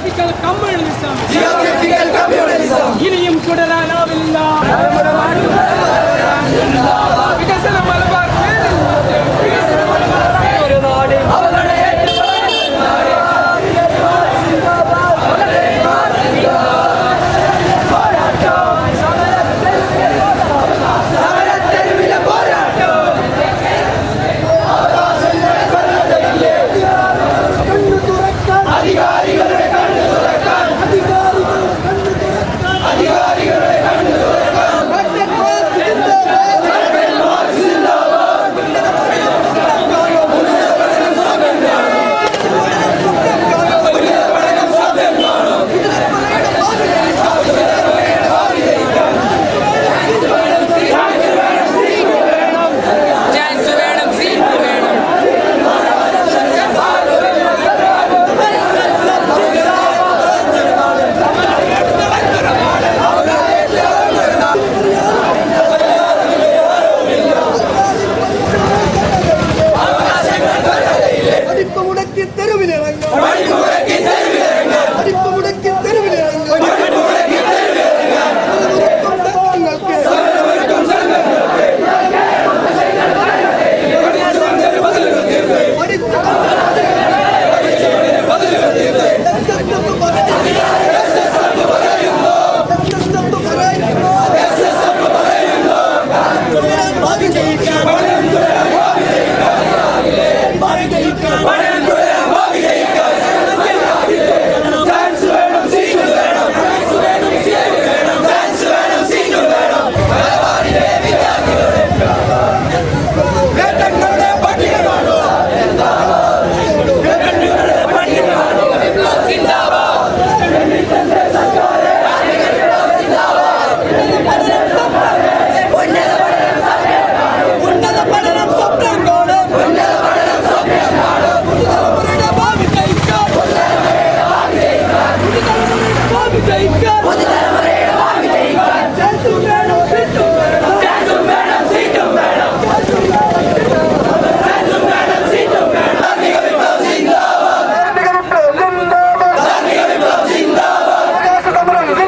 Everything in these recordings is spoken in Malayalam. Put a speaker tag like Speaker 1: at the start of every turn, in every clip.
Speaker 1: ജിയോഗ്രഫിക്കൽ കമ്മ്യൂണിസം
Speaker 2: ജിയോഗ്രഫിക്കൽ കമ്മ്യൂണിസം
Speaker 1: ഇനിയും തുടരാനാവില്ല വികസന മലബാർ വികസന മലബാർ ഒരു നാട്
Speaker 2: സമരത്തെരുവിലെ പോരാട്ടം അധികാരികളുടെ കണ്ണു തുറക്കാൻ അധികാരികളുടെ കണ്ണു തുറക്കാൻ
Speaker 1: ചാൻസ് വേണം സീറ്റ് വേണം
Speaker 3: പഠിപ്പ് മുടക്കി തെരുവിലിറങ്ങും പഠിപ്പ് മുടക്കി തെരുവിലിറങ്ങും സമരങ്ങൾക്ക് പഠിച്ച് ഭാഗ്യം ജയിക്കാൻ ഭാഗ്യം ജയിക്കാൻ
Speaker 2: ചാൻസ് വേണം സീറ്റ് വേണം ചാൻസ് വേണം സീറ്റ് വേണം മലബാറിലെ വിദ്യാർത്ഥികളുടെ നേട്ടങ്ങളുടെ പട്ടിക കാണൂ നേട്ടങ്ങളുടെ പട്ടിക കാണൂ സിന്ദാബാദ്
Speaker 3: ഉന്നത പഠനം സ്വപ്നം കാണും പുതുതലമുറയുടെ ഭാവി ജയിക്കാൻ പുതുതലമുറയുടെ ഭാവി ജയിക്കാൻ ചാൻസും വേണം സീറ്റും വേണം
Speaker 2: ചാൻസും വേണം സീറ്റും വേണം ചാൻസും വേണം സീറ്റും വേണം ധാർമ്മിക വിപ്ലവം സിന്ദാബാദ് ധാർമ്മിക വിപ്ലവം സിന്ദാബാദ്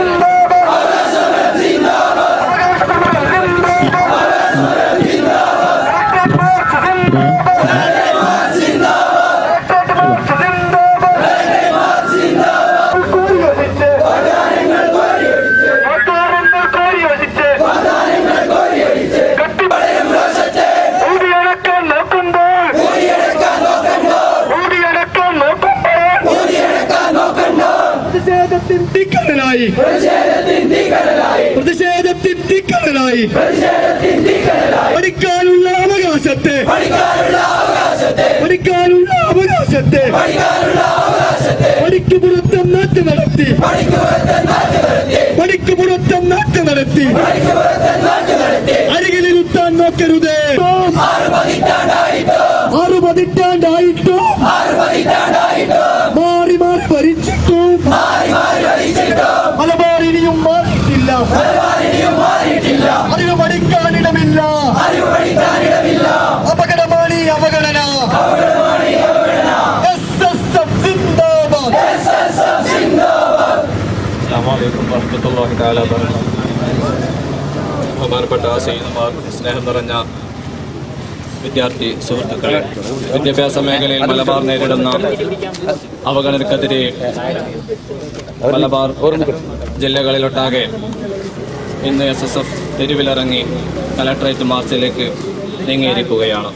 Speaker 2: പടയം രോഷത്തെ
Speaker 4: ഊതിയടക്കാൻ നോക്കുമ്പോൾ
Speaker 2: ഊരിയെടുക്കാൻ നോക്കണ്ടോ
Speaker 4: ഊതിയടക്കാൻ നോക്കുമ്പോൾ
Speaker 2: ഊരിയെടുക്കാൻ നോക്കണ്ടോ
Speaker 4: പ്രതിഷേധത്തിൻ തീക്കനലായി
Speaker 2: പ്രതിഷേധത്തിൻ തീകടലായി
Speaker 4: പ്രതിഷേധത്തിൻ തീക്കനലായി
Speaker 2: പ്രതിഷേധത്തിൻ തീകടലായി
Speaker 4: പഠിക്കാനുള്ള അവകാശത്തെ
Speaker 2: പഠിക്കാനുള്ള അവകാശത്തെ
Speaker 4: പഠിക്കാനുള്ള അവകാശത്തെ
Speaker 2: പഠിക്കാനുള്ള അവകാശത്തെ
Speaker 4: പഠിക്ക് പുറത്തം നാട്ടു നടത്തി
Speaker 2: പഠിക്കുപുറത്തെ നാട്ടു നടത്തി
Speaker 4: പഠിക്ക് പുറത്തം നാട്ടു നടത്തി
Speaker 2: പഠിക്കുപുറത്തെ നാട്ടു നടത്തി
Speaker 4: അരികിലിരുത്താൻ നോക്കരുതേ
Speaker 2: ആറ് പതിറ്റാണ്ടായിട്ടോ
Speaker 4: ആറു പതിറ്റാണ്ടായിട്ടും
Speaker 2: ആറ് പതിറ്റാണ്ടായിട്ടോ
Speaker 4: മാറി മാറി ഭരിച്ചിട്ടും
Speaker 2: മാറി മാറി ഭരിച്ചിട്ടോ
Speaker 4: മലബാർ ഇനിയും മാറിയിട്ടില്ല
Speaker 2: മലബാറിനിയും മാറിയിട്ടില്ല
Speaker 4: അറിവ് പഠിക്കാനിടമില്ല
Speaker 2: അറിവ് പഠിക്കാനിടമില്ല
Speaker 4: അപകടമാണ് ഈ അവഗണന SSF സിന്ദാബാദ്.
Speaker 2: SSF സിന്ദാബാദ്
Speaker 5: അസ്സാമലൈക്കും വർഹമത്തുള്ളാഹി തആല വബറകാതുഹു ബഹുമാനപ്പെട്ട സയ്യിദുമാർ സ്നേഹം നിറഞ്ഞ വിദ്യാർത്ഥി സുഹൃത്തുക്കളെ വിദ്യാഭ്യാസ മേഖലയിൽ മലബാർ നേരിടുന്ന അവഗണനക്കെതിരെ മലബാർ ജില്ലകളിലൊട്ടാകെ ഇന്ന് എസ് എസ് എഫ് തെരുവിലിറങ്ങി കലക്ടറേറ്റ് മാർച്ചിലേക്ക് നീങ്ങിയിരിക്കുകയാണ്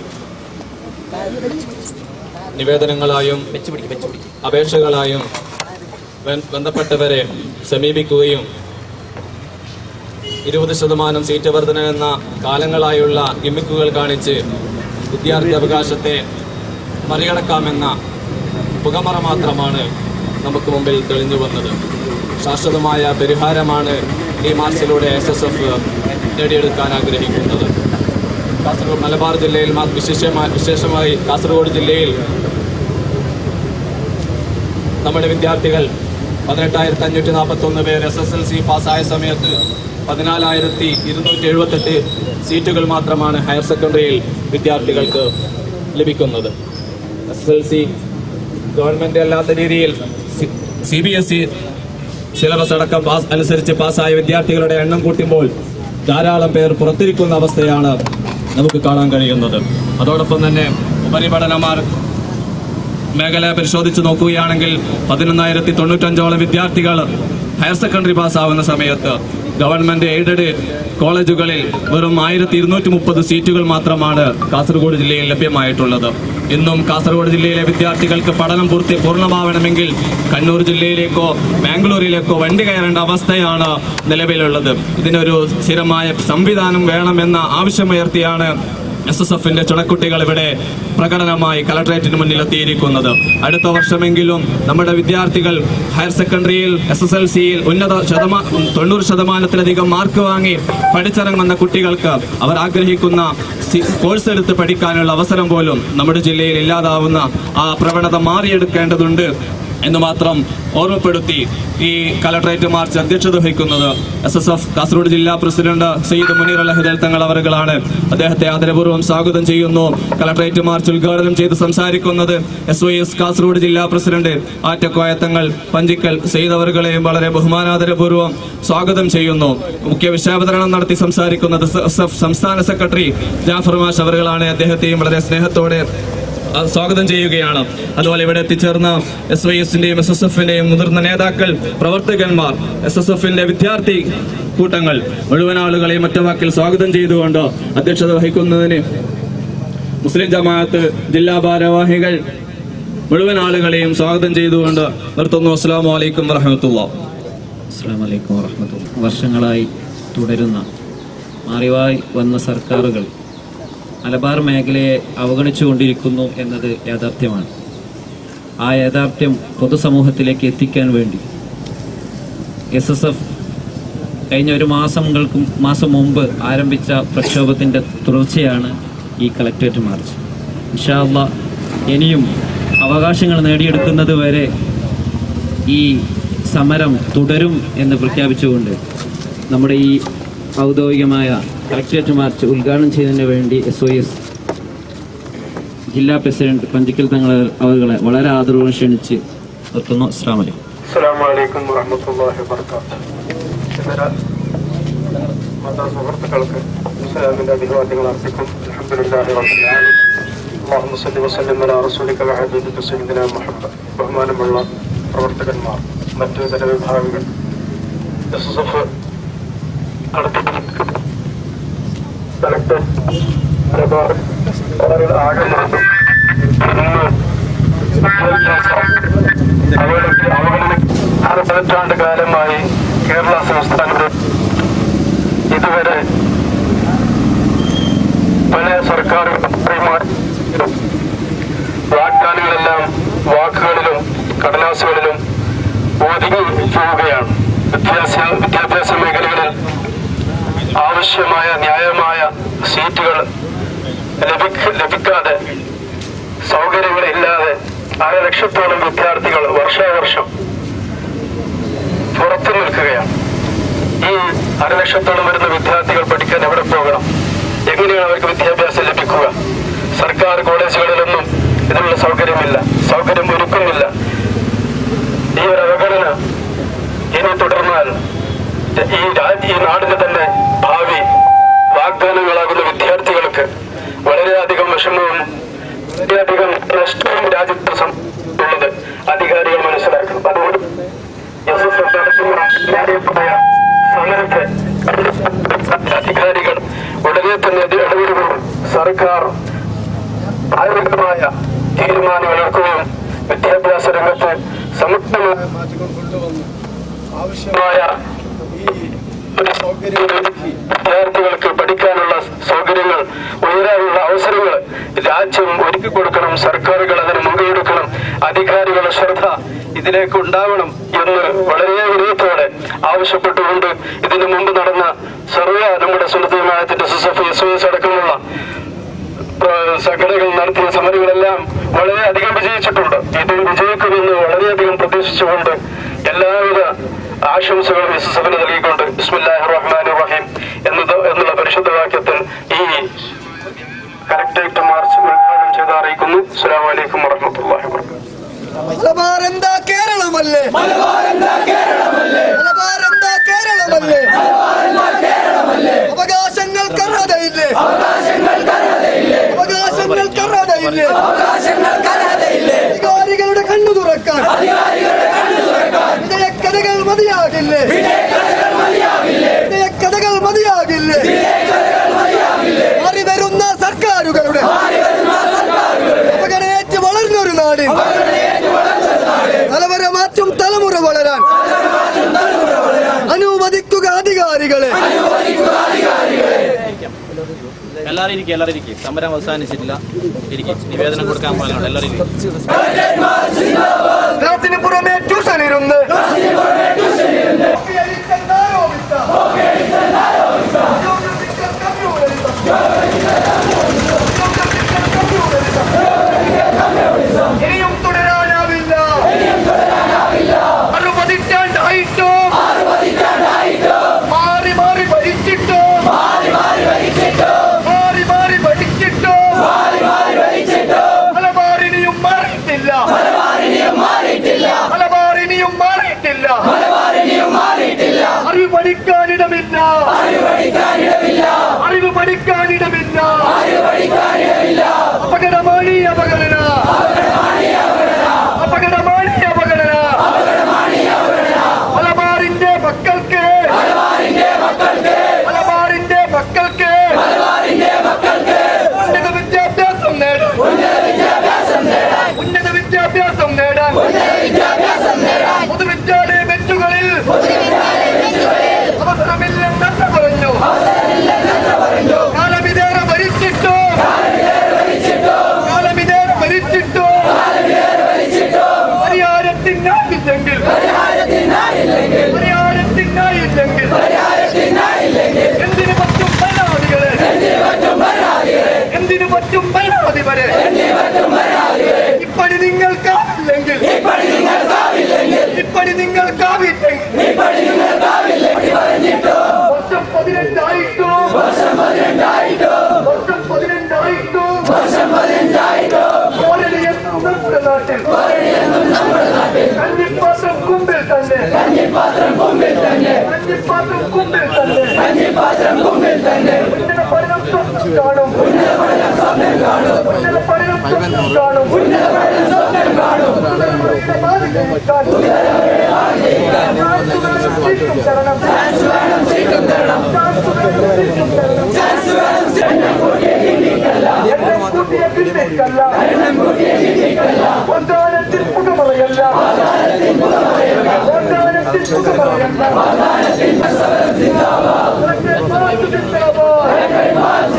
Speaker 5: നിവേദനങ്ങളായും അപേക്ഷകളായും ബന്ധ- ബന്ധപ്പെട്ടവരെ സമീപിക്കുകയും ഇരുപത് ശതമാനം സീറ്റ് വർധന എന്ന കാലങ്ങളായുള്ള ഗിമ്മിക്കുകൾ കാണിച്ച് വിദ്യാർത്ഥി അവകാശത്തെ മറികടക്കാമെന്ന പുകമറ മാത്രമാണ് നമുക്ക് മുമ്പിൽ തെളിഞ്ഞു വന്നത് ശാശ്വതമായ പരിഹാരമാണ് ഈ മാർച്ചിലൂടെ എസ് എസ് എഫ് നേടിയെടുക്കാൻ ആഗ്രഹിക്കുന്നത് കാസർഗോഡ് മലബാർ ജില്ലയിൽ മാ- വിശേഷമായി വിശേഷമായി കാസർഗോഡ് ജില്ലയിൽ നമ്മുടെ വിദ്യാർത്ഥികൾ പതിനെട്ടായിരത്തി അഞ്ഞൂറ്റി നാൽപ്പത്തി ഒന്ന് പേർ എസ് എസ് എൽ സി പാസ്സായ സമയത്ത് പതിനാലായിരത്തി ഇരുന്നൂറ്റി എഴുപത്തെട്ട് സീറ്റുകൾ മാത്രമാണ് ഹയർ സെക്കൻഡറിയിൽ വിദ്യാർത്ഥികൾക്ക് ലഭിക്കുന്നത് S S L C government അല്ലാത്ത രീതിയിൽ C- C B S E syllabus അടക്കം പാസ് അനുസരിച്ച് പാസ്സായ വിദ്യാർത്ഥികളുടെ എണ്ണം കൂട്ടുമ്പോൾ ധാരാളം പേർ പുറത്തിരിക്കുന്ന അവസ്ഥയാണ് നമുക്ക് കാണാൻ കഴിയുന്നത് അതോടൊപ്പം തന്നെ ഉപരിപഠനമാർ മേഖല പരിശോധിച്ച് നോക്കുകയാണെങ്കിൽ പതിനൊന്നായിരത്തി തൊണ്ണൂറ്റഞ്ചോളം വിദ്യാർത്ഥികൾ ഹയർ സെക്കൻഡറി പാസ്സാവുന്ന സമയത്ത് ഗവൺമെന്റ് എയ്ഡഡ് കോളേജുകളിൽ വെറും ആയിരത്തി ഇരുന്നൂറ്റി മുപ്പത് സീറ്റുകൾ മാത്രമാണ് കാസർഗോഡ് ജില്ലയിൽ ലഭ്യമായിട്ടുള്ളത് ഇന്നും കാസർഗോഡ് ജില്ലയിലെ വിദ്യാർത്ഥികൾക്ക് പഠനം പൂർത്തി പൂർണ്ണമാവണമെങ്കിൽ കണ്ണൂർ ജില്ലയിലേക്കോ ബാംഗ്ലൂരിലേക്കോ വണ്ടി കയറേണ്ട അവസ്ഥയാണ് നിലവിലുള്ളത് ഇതിനൊരു സ്ഥിരമായ സംവിധാനം വേണമെന്ന ആവശ്യമുയർത്തിയാണ് എസ് എസ് എഫിന്റെ ചുണക്കുട്ടികൾ ഇവിടെ പ്രകടനമായി കലക്ടറേറ്റിന് മുന്നിൽ എത്തിയിരിക്കുന്നത് അടുത്ത വർഷമെങ്കിലും നമ്മുടെ വിദ്യാർത്ഥികൾ ഹയർ സെക്കൻഡറിയിൽ എസ് എസ് എൽ സിയിൽ ഉന്നത ശതമാ തൊണ്ണൂറ് ശതമാനത്തിലധികം മാർക്ക് വാങ്ങി പഠിച്ചിറങ്ങുന്ന കുട്ടികൾക്ക് അവർ ആഗ്രഹിക്കുന്ന സി- കോഴ്സ് എടുത്ത് പഠിക്കാനുള്ള അവസരം പോലും നമ്മുടെ ജില്ലയിൽ ഇല്ലാതാവുന്ന ആ പ്രവണത മാറിയെടുക്കേണ്ടതുണ്ട് എന്ന് മാത്രം ഓർമ്മപ്പെടുത്തി ഈ കലക്ടറേറ്റ് മാർച്ച് അധ്യക്ഷത വഹിക്കുന്നത് എസ് എസ് എഫ് കാസർഗോഡ് ജില്ലാ പ്രസിഡന്റ് സയ്യിദ് മുനീർ അലഹദൽ തങ്ങൾ അവറുകളാണ് അദ്ദേഹത്തെ ആദരപൂർവ്വം സ്വാഗതം ചെയ്യുന്നു കലക്ടറേറ്റ് മാർച്ച് ഉദ്ഘാടനം ചെയ്ത് സംസാരിക്കുന്നത് എസ് വൈ എസ് കാസർഗോഡ് ജില്ലാ പ്രസിഡന്റ് ആറ്റക്കോയ തങ്ങൾ പഞ്ചിക്കൽ സയ്യിദ് അവറുകളെയും വളരെ ബഹുമാനാദരപൂർവ്വം സ്വാഗതം ചെയ്യുന്നു മുഖ്യ വിഷയാവതരണം നടത്തി സംസാരിക്കുന്നത് എസ് എസ് എഫ് സംസ്ഥാന സെക്രട്ടറി ജാഫർ മാഷ് അവറുകളാണ് അദ്ദേഹത്തെയും വളരെ സ്നേഹത്തോടെ ആ, സ്വാഗതം ചെയ്യുകയാണ് അതുപോലെ ഇവിടെ എത്തിച്ചേർന്ന എസ് വൈ എസിന്റെയും എസ് എസ് എഫിന്റെയും മുതിർന്ന നേതാക്കൾ പ്രവർത്തകന്മാർ എസ് എസ് എഫിന്റെ വിദ്യാർത്ഥി കൂട്ടങ്ങൾ മുഴുവൻ ആളുകളെയും ഒറ്റവാക്കിൽ സ്വാഗതം ചെയ്തുകൊണ്ട് അധ്യക്ഷത വഹിക്കുന്നതിന് മുസ്ലിം ജമാഅത്ത് ജില്ലാ ഭാരവാഹികൾ മുഴുവൻ ആളുകളെയും സ്വാഗതം ചെയ്തുകൊണ്ട് നിർത്തുന്നു അസ്സാം വലൈക്കും വറഹമത്തുള്ള
Speaker 6: അസ്സാം വലൈക്കും വർഹമത്തുള്ള വർഷങ്ങളായി തുടരുന്ന മാറിവായി വന്ന സർക്കാരുകൾ മലബാർ മേഖലയെ അവഗണിച്ചുകൊണ്ടിരിക്കുന്നു എന്നത് യാഥാർത്ഥ്യമാണ് ആ യാഥാർത്ഥ്യം പൊതുസമൂഹത്തിലേക്ക് എത്തിക്കാൻ വേണ്ടി എസ് എസ് എഫ് കഴിഞ്ഞ ഒരു മാസങ്ങൾക്ക് മാസം മുമ്പ് ആരംഭിച്ച പ്രക്ഷോഭത്തിൻ്റെ തുടർച്ചയാണ് ഈ കളക്ട്രേറ്റ് മാർച്ച് ഇൻഷാല്ല ഇനിയും അവകാശങ്ങൾ നേടിയെടുക്കുന്നത് വരെ ഈ സമരം തുടരും എന്ന് പ്രഖ്യാപിച്ചുകൊണ്ട് നമ്മുടെ ഈ ഔദ്യോഗികമായ കളക്ട്രേറ്റ് മാർച്ച് ഉദ്ഘാടനം ചെയ്യുന്നതിന് വേണ്ടി എസ് ഒ എസ് ജില്ലാ പ്രസിഡന്റ് പഞ്ചിക്കൽ തങ്ങൾ അവരുകളെ വളരെ ആദരവോടെ ക്ഷണിച്ച് നിർത്തുന്നു അസ്സാം വലൈക്കും
Speaker 7: السلام عليكم ورحمة الله وبركاته ഇതര മത സുഹൃത്തുക്കൾക്ക് ഇസ്ലാമിന്റെ അഭിവാദ്യങ്ങൾ അർപ്പിക്കും അൽഹംദുലില്ലാഹി റബ്ബിൽ ആലമീൻ اللهم صل وسلم على رسولك وحبيبك سيدنا മുഹമ്മദ് ബഹുമാനമുള്ള പ്രവർത്തകന്മാർ മറ്റു ഇതര വിഭാഗങ്ങൾ എസ് എസ് എഫ് നടത്തിക്കൊണ്ടിരിക്കുന്ന കലക്ടർ മലബാർ ആകെ നടത്തും ഇന്ന് അവഗണന അവഗണന ആറ് പതിറ്റാണ്ട് കാലമായി കേരള സംസ്ഥാനത്ത് ഇതുവരെ പല സർക്കാർ വാഗ്ദാനങ്ങളെല്ലാം വാക്കുകളിലും കടലാസുകളിലും ഒതുങ്ങി പോവുകയാണ് വിദ്യാഭ്യാസ വിദ്യാഭ്യാസ മേഖലകളിൽ ആവശ്യമായ ന്യായമായ സീറ്റുകൾ ലഭിക്ക ലഭിക്കാതെ സൗകര്യങ്ങളില്ലാതെ അര ലക്ഷത്തോളം വിദ്യാർത്ഥികൾ വർഷാവർഷം പുറത്തു നിൽക്കുകയാണ് ഈ അര ലക്ഷത്തോളം വരുന്ന വിദ്യാർത്ഥികൾ പഠിക്കാൻ എവിടെ പോകണം എങ്ങനെയാണ് അവർക്ക് വിദ്യാഭ്യാസം ലഭിക്കുക സർക്കാർ കോളേജുകളിലൊന്നും ഇതിനുള്ള സൗകര്യമില്ല സൗകര്യം ഒരുക്കുന്നില്ല ഈ ഒരു അവഗണന ഇനി തുടർന്നാൽ ഈ രാ- ഈ നാടിന്റെ തന്നെ ഭാവി വാഗ്ദാനങ്ങളാകുന്ന വിദ്യാർത്ഥികൾക്ക് വളരെയധികം വിഷമവും വളരെയധികം നഷ്ടവും രാജ്യത്ത് സം- ഉള്ളത് അധികാരികൾ മനസ്സിലാക്കണം അതുകൊണ്ട് എസ് എസ് എഫ് നടത്തുന്ന ന്യായമായ സമരത്തെ അധികാരികൾ ഉടനെ തന്നെ ഇത് ഇടപെടുകയും സർക്കാർ പ്രായോഗികമായ തീരുമാനങ്ങൾ എടുക്കുകയും വിദ്യാഭ്യാസ രംഗത്ത് സമഗ്രമായ ആവശ്യമായ ഒരു സൗകര്യങ്ങൾ ഒരുക്കി വിദ്യാർത്ഥികൾക്ക് പഠിക്കാനുള്ള സൗകര്യങ്ങൾ ഉയരാനുള്ള അവസരങ്ങൾ രാജ്യം ഒരുക്കി കൊടുക്കണം സർക്കാരുകൾ അതിന് മുൻകൈയെടുക്കണം അധികാരികളുടെ ശ്രദ്ധ ഇതിലേക്ക് ഉണ്ടാവണം എന്ന് വളരെ വിനയത്തോടെ ആവശ്യപ്പെട്ടുകൊണ്ട് ഇതിനു മുമ്പ് നടന്ന സർവ നമ്മുടെ സുഹൃത്തുമായത്തിന്റെ എസ് എഫ് എസ് എസ് അടക്കമുള്ള ഏഹ് സംഘടനകൾ നടത്തിയ സമരങ്ങളെല്ലാം വളരെയധികം വിജയിച്ചിട്ടുണ്ട് ഇത് വിജയിക്കുമെന്ന് വളരെയധികം പ്രതീക്ഷിച്ചുകൊണ്ട് എല്ലാവിധ ആശംസകളും എസ് എസ് എഫിന് നൽകിക്കൊണ്ട് ബിസ്മില്ലാഹി റഹ്മാൻ റഹീം എന്നത് എന്നുള്ള പരിശുദ്ധ വാക്യത്തിൽ ഈ കലക്ടറേറ്റ് മാർച്ച് ഉദ്ഘാടനം ചെയ്ത് അറിയിക്കുന്നു അസ്സാം വലൈക്കും വറഹമത്തല്ലാഹി വാബർക്കാത്തു
Speaker 4: മലബാർ എന്താ കേരളമല്ലേ
Speaker 2: മലബാർ എന്താ കേരളമല്ലേ
Speaker 4: മലബാർ എന്താ കേരളമല്ലേ അവകാശങ്ങൾക്ക് അർഹതയില്ലേ
Speaker 2: അവകാശങ്ങൾക്ക് അർഹതയില്ലേ
Speaker 4: അവകാശങ്ങൾക്ക് അർഹതയില്ലേ
Speaker 2: അവകാശങ്ങൾക്ക് അർഹതയില്ലേ
Speaker 4: അധികാരികളുടെ കണ്ണു തുറക്കാൻ
Speaker 2: അധികാരികളുടെ കണ്ണു തുറക്കാൻ
Speaker 4: വിജയക്കഥകൾ മതിയാകില്ലേ
Speaker 2: വിജയകഥകൾ മതിയാവില്ലേ
Speaker 4: വിജയക്കഥകൾ മതിയാകില്ലേ
Speaker 2: വിജയകഥകൾ മതിയാവില്ലേ
Speaker 4: മാറി വരുന്ന സർക്കാരുകളുടെ
Speaker 2: മാറി വരുന്ന സർക്കാരുകളുടെ
Speaker 4: അവഗണയേറ്റ് വളർന്നൊരു നാടിൻ
Speaker 2: അവഗണനയേറ്റ് വളർന്ന നാട്
Speaker 4: തലവര മാറ്റും തലമുറ വളരാൻ
Speaker 2: തലമുറ വളരാൻ
Speaker 4: അനുവദിക്കുക അധികാരികളെ
Speaker 2: അനുവദിക്കുക അധികാരികളെ
Speaker 5: എല്ലാവരും ഇരിക്കും എല്ലാവരും ഇരിക്കും സമരം അവസാനിച്ചിട്ടില്ല ഇരിക്കും നിവേദനം കൊടുക്കാൻ പാടില്ല എല്ലാവരും ഇരിക്കും
Speaker 4: ക്ലാസിന് പുറമെ ട്യൂഷൻ ഇരുന്ന് ഇനിയും തുടരാനാവില്ല അറുപതിറ്റാണ്ടായിട്ടോ മാറി മാറി ഭരിച്ചിട്ടോ മാറി മാറി ഭരിച്ചിട്ടോ മലബാറിനിയും മാറിയിട്ടില്ല മലബാറിനിയും മാറിയിട്ടില്ല അറിവ് പഠിക്കാനിടമില്ല അറിവ് പഠിക്കാനിടമില്ല അപകടമാണ് ഈ അപകടന അപകടമാണ് ഈ അപകടന മലബാറിന്റെ മക്കൾക്ക് മലബാറിന്റെ മക്കൾക്ക് ഉന്നത വിദ്യാഭ്യാസം നേടാൻ ഉന്നത വിദ്യാഭ്യാസം നേടാൻ പൊതുവിദ്യാലയ ബെഞ്ചുകളിൽ അവസരമില്ലെന്ന് പറഞ്ഞു കാലമിതേറെ ഭരിച്ചിട്ടോ കാലമിതേറെ ഭരിച്ചിട്ടോ പരിഹാരത്തിനായില്ലെങ്കിൽ പരിഹാരത്തിനായില്ലെങ്കിൽ എന്തിനു പറ്റും ഭരണാധികളെ എന്തിനു പറ്റും ഭരണാധിപരെ ഇപ്പടി നിങ്ങൾക്കാവില്ലെങ്കിൽ ഇപ്പടി നിങ്ങൾക്കാവില്ലെങ്കിൽ വർഷം പതിനെട്ടായിട്ടോ വർഷം പതിനെട്ടായിട്ടോ കോരളിയെന്നും നമ്മുടെ നാട്ടിൽ കഞ്ഞിപ്പാത്രം കുമ്പിൽ തന്നെ കഞ്ഞിപ്പാത്രം കുമ്പിൽ തന്നെ ഉന്നത പഠനം സ്വപ്നം കാണും ഉന്നത പഠനം സ്വപ്നം കാണും ഉന്നതങ്ങളുടെ മാർഗ്ഗം കാണും. ചാൻസ് വേണം സീറ്റും തരണം. ചാൻസ് വേണം സീറ്റും തരണം. എണ്ണം കൂട്ടിയ കിട്ടിക്കല്ല. പൊന്നാനത്തിൽ പുകമറയല്ല. പൊന്നാനത്തിൽ പുകമറയല്ല. Collected March Zindabad. Collected March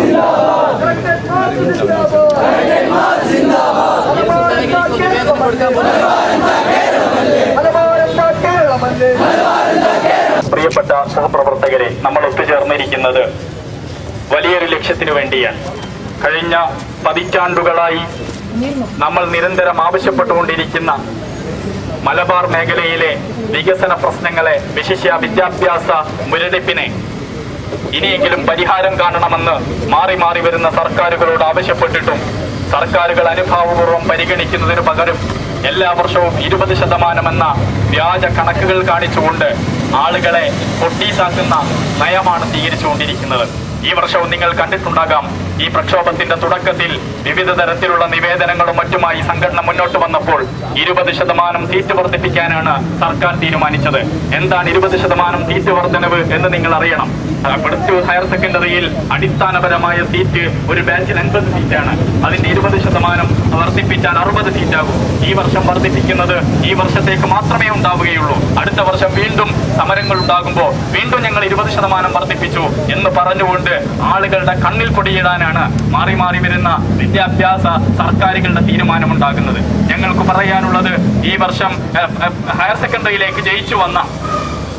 Speaker 4: Zindabad. മലബാറെന്താ കേരളമല്ലേ? മലബാറെന്താ കേരളമല്ലേ
Speaker 7: പ്രിയപ്പെട്ട സഹപ്രവർത്തകരെ നമ്മൾ ഒത്തുചേർന്നിരിക്കുന്നത് വലിയൊരു ലക്ഷ്യത്തിനു വേണ്ടിയാണ് കഴിഞ്ഞ പതിറ്റാണ്ടുകളായി നമ്മൾ നിരന്തരം ആവശ്യപ്പെട്ടുകൊണ്ടിരിക്കുന്ന മലബാർ മേഖലയിലെ വികസന പ്രശ്നങ്ങളെ വിശിഷ്യ വിദ്യാഭ്യാസ മുരടിപ്പിനെ ഇനിയെങ്കിലും പരിഹാരം കാണണമെന്ന് മാറി മാറി വരുന്ന സർക്കാരുകളോട് ആവശ്യപ്പെട്ടിട്ടും സർക്കാരുകൾ അനുഭാവപൂർവ്വം പരിഗണിക്കുന്നതിന് പകരം എല്ലാ വർഷവും ഇരുപത് ശതമാനമെന്ന വ്യാജ കണക്കുകൾ കാണിച്ചുകൊണ്ട് ആളുകളെ പൊട്ടീസാക്കുന്ന നയമാണ് സ്വീകരിച്ചുകൊണ്ടിരിക്കുന്നത് ഈ വർഷവും നിങ്ങൾ കണ്ടിട്ടുണ്ടാകാം ഈ പ്രക്ഷോഭത്തിന്റെ തുടക്കത്തിൽ വിവിധ തരത്തിലുള്ള നിവേദനങ്ങളും മറ്റുമായി സംഘടന മുന്നോട്ട് വന്നപ്പോൾ ഇരുപത് ശതമാനം സീറ്റ് വർദ്ധിപ്പിക്കാനാണ് സർക്കാർ തീരുമാനിച്ചത് എന്താണ് ഇരുപത് ശതമാനം സീറ്റ് വർധനവ് എന്ന് നിങ്ങൾ അറിയണം പ്ലസ് ടു ഹയർ സെക്കൻഡറിയിൽ അടിസ്ഥാനപരമായ സീറ്റ് ഒരു ബാച്ചിൽ അൻപത് സീറ്റാണ് അതിന്റെ ഇരുപത് ശതമാനം വർദ്ധിപ്പിച്ചാൽ അറുപത് സീറ്റാകും ഈ വർഷം വർദ്ധിപ്പിക്കുന്നത് ഈ വർഷത്തേക്ക് മാത്രമേ ഉണ്ടാവുകയുള്ളൂ അടുത്ത വർഷം വീണ്ടും സമരങ്ങൾ ഉണ്ടാകുമ്പോൾ വീണ്ടും ഞങ്ങൾ ഇരുപത് ശതമാനം വർദ്ധിപ്പിച്ചു എന്ന് പറഞ്ഞുകൊണ്ട് ആളുകളുടെ കണ്ണിൽ കൊടിയിടാനാണ് മാറി മാറി വരുന്ന വിദ്യാഭ്യാസ സർക്കാരുകളുടെ തീരുമാനമുണ്ടാകുന്നത് ഞങ്ങൾക്ക് പറയാനുള്ളത് ഈ വർഷം ഏഹ്, ഏഹ്, ഹയർ സെക്കൻഡറിയിലേക്ക് ജയിച്ചു വന്ന